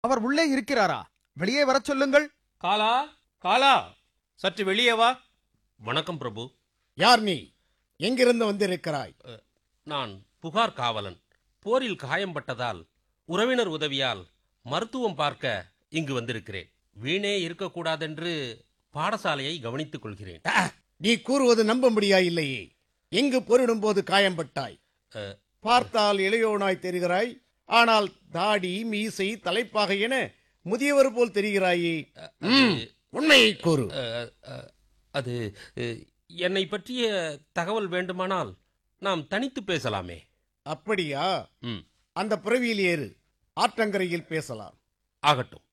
அவர் உள்ளே இருக்கிறாரா வெளியே வரச் சொல்லுங்கள் காலா காலா சற்று வெளியே வா வணக்கம் பிரபு யார் நீ எங்கிருந்து வந்திருக்கிறாய் நான் புகார் காவலன் போரில் காயம்பட்டதால் உறவினர் உதவியால் மருத்துவம் பார்க்க இங்கு வந்திருக்கிறேன் வீணே இருக்கக்கூடாதென்று பாடசாலையை கவனித்துக் கொள்கிறேன் ஆ, நீ கூறுவது நம்பும்படியா இல்லையே எங்கு போரிடும் போது காயம்பட்டாய் அஹ், பார்த்தால் இளையோனாய் தெரிகிறாய் ஆனால் தாடி மீசை தலைப்பாக என முதியவர் போல் தெரிகிறாயே ம், உண்மையை கூறு அஹ், அஹ், அது அஹ், என்னை பற்றிய தகவல் வேண்டுமானால் நாம் தனித்து பேசலாமே அப்படியா ம் அந்த புறவியில் ஏறு ஆற்றங்கரையில் பேசலாம் ஆகட்டும்